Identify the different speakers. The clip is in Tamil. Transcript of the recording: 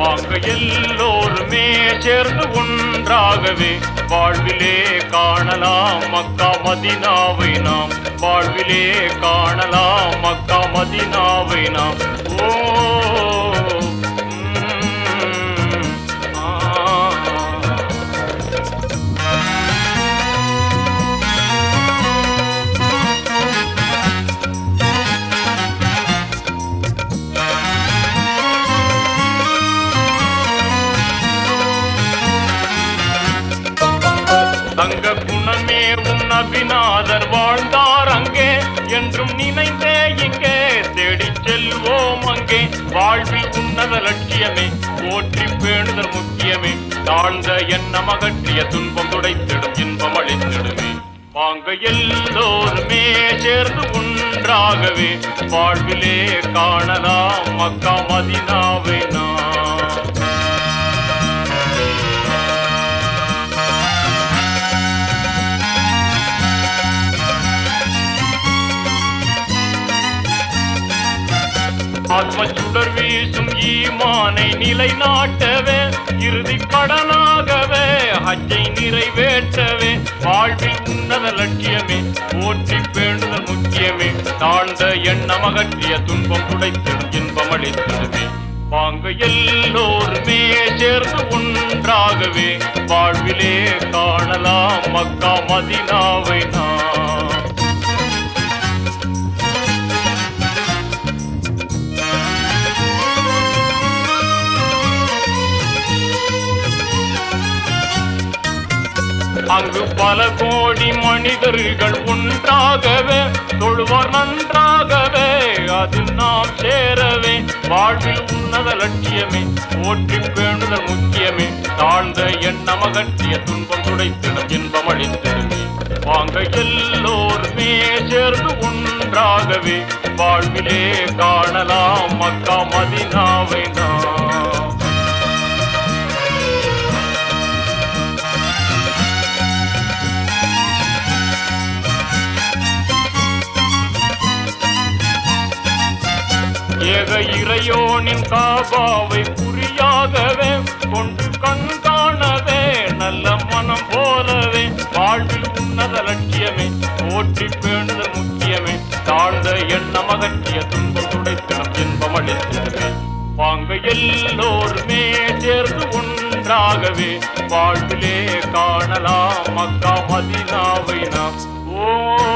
Speaker 1: வாங்க எல்லோருமே சேர்ந்து ஒன்றாகவே வாழ்விலே காணலாம் மக்கா மதினாவை நாம் வாழ்விலே காணலாம் மக்கா மதினாவை நாம் ஓ ம், ஆ. தங்க குணமே உன் நபிநாதர் வாழ்ந்தார் அங்கே என்றும் நினைந்தே இங்கே தேடிச் செல்வோம் அங்கே வாழ்வில் உன்னத லட்சியமே போற்றி பேணுதல் முக்கியமே தாழ்ந்த எண்ணம் அகற்றிய துன்பம் துடைத்திடும் இன்பம் அளித்திடுமே வாங்க எல்லோருமே சேர்ந்து ஒன்றாகவே வாழ்விலே காணலாம் மக்கா மதினாவை நாம் ஆத்ம சுடர் வீசும் ஈமானை நிலைநாட்டவே இறுதி கடனாகவே ஹஜ்ஜை நிறைவேற்றவே வாழ்வில் உன்னத லட்சியமே போற்றி பேணுதல் முக்கியமே தாழ்ந்த எண்ணம் அகற்றிய துன்பம் துடைத்திடும் இன்பம் அளித்திடுமே வாங்க எல்லோருமே சேர்ந்து ஒன்றாகவே வாழ்விலே காணலாம் மக்கா மதினாவை நாம் அங்கு பல கோடி மனிதர்கள் ஒன்றாகவே தொழுவார் நன்றாகவே அதில் நாம் சேரவே வாழ்வில் உன்னத லட்சியமே போற்றி பேணுதல் முக்கியமே தாழ்ந்த எண்ணம் அகற்றிய துன்பம் துடைத்திடும் இன்பம் அளித்திடுமே வாங்க எல்லோருமே சேர்ந்து ஒன்றாகவே வாழ்விலே காணலாம் மக்கா மதினாவை நாம் ஏக இறையோனின் காபாவை குறியாகவே கொண்டு கண் காணவே நல்ல மனம் போலவே வாழ்வில் உன்னத லட்சியமே போற்றி பேணுதல் முக்கியமே தாழ்ந்த எண்ணம் அகற்றிய துன்பம் துடைத்திடம் இன்பம் அளித்திடுமே வாங்க எல்லோருமே சேர்ந்து ஒன்றாகவே வாழ்விலே காணலாம் மக்கா மதினாவை நாம் ஓ